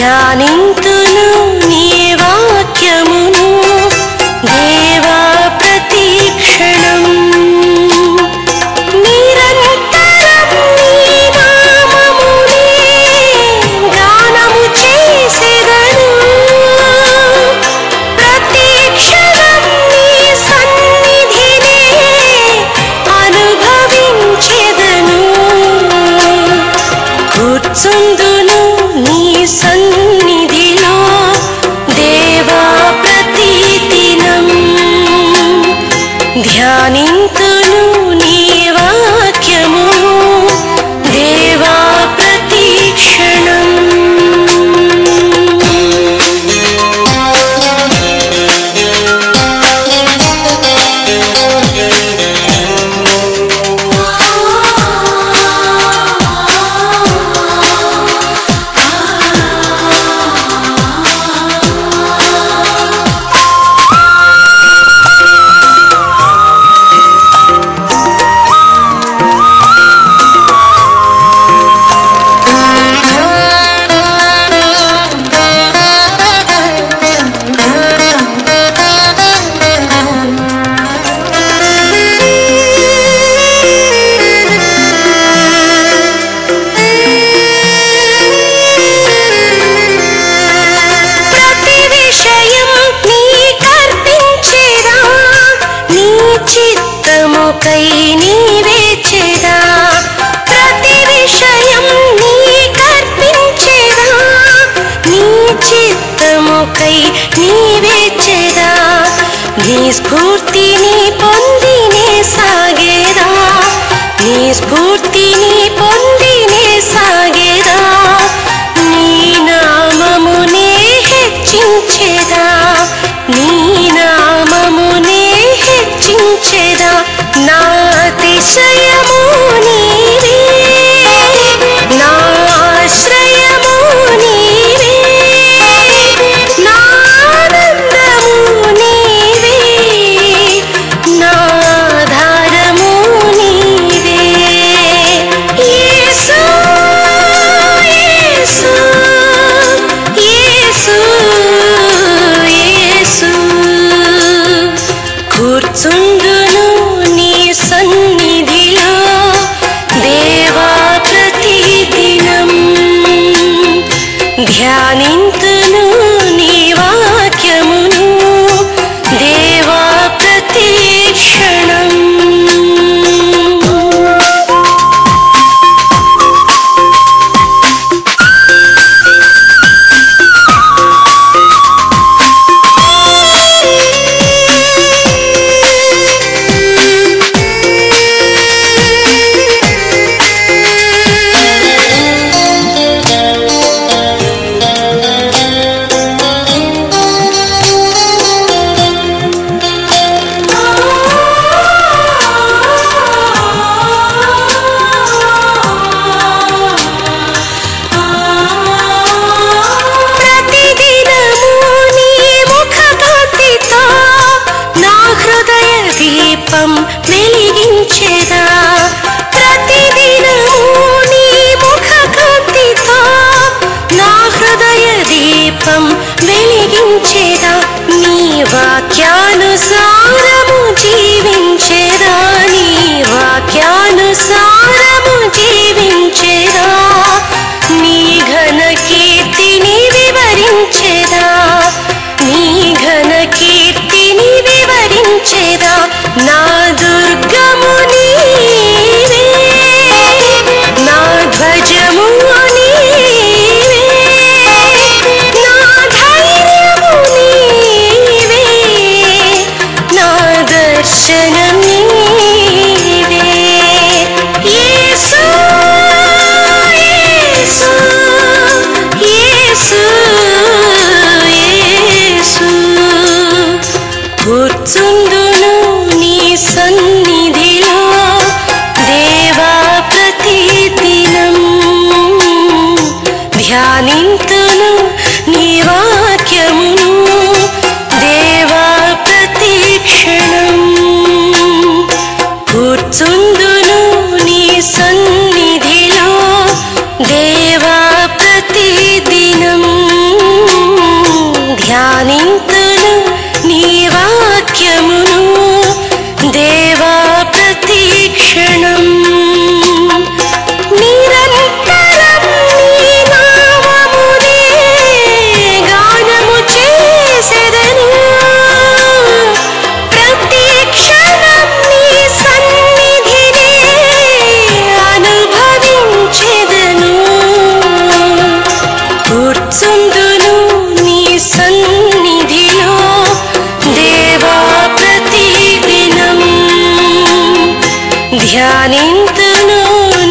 ధ్యానింతును నీ వాక్యమును దేవా ప్రతీక్షణం నిరంతరం నీ నామమునే గానము చేసెదను ప్రతీక్షణం నీ సన్నిధినే అనుభవించెదను కూర్చుందును నీ సన్నిధిలో దేవా ప్రతిదినం ధ్యానింతును నీ వాక్యము దేవా ప్రతీక్షణం ప్రతి విషయం నీ కర్పించేదా నీ చిత్తముకై నీవేచేదా ప్రతి విషయం నీ కర్పించేదా నీ చిత్తముకై నీవేచేదా నీ స్ఫూర్తిని పొందినే సాగేదా నీ స్ఫూర్తిని పొందినే సాగేదా నీ నామమునే హెచ్చించేదా నీ నామమునే హెచ్చించేదా నా అతిశయము నీవే నా ఆశ్రయము నీవే నా ఆనందము నీవే నా ఆధారము నీవే యేసు యేసు యేసు యేసు కూర్చుండును నీ సన్నిధిలో దేవా ప్రతిదినం ధ్యానింతును నీ వాక్యమును దేవా ప్రతీక్షణం ప్రతిదినము నీ ముఖకాంతితో నా హృదయ దీపం వెలిగించేదా ప్రతిదినము నీ ముఖకాంతితో నా హృదయ దీపం వెలిగించేదా నీ వాక్యానుసారము జీవించేదా నీ వాక్యానుసారము జీవించేదా నీ ఘన కీర్తిని వివరించేదా నీ ఘన కీర్తిని వివరించేదా నా దుర్గము నీవే నా ధ్వజము నీవే నా ధైర్యము నీవే నా దర్శనం నీవే ధ్యానింతును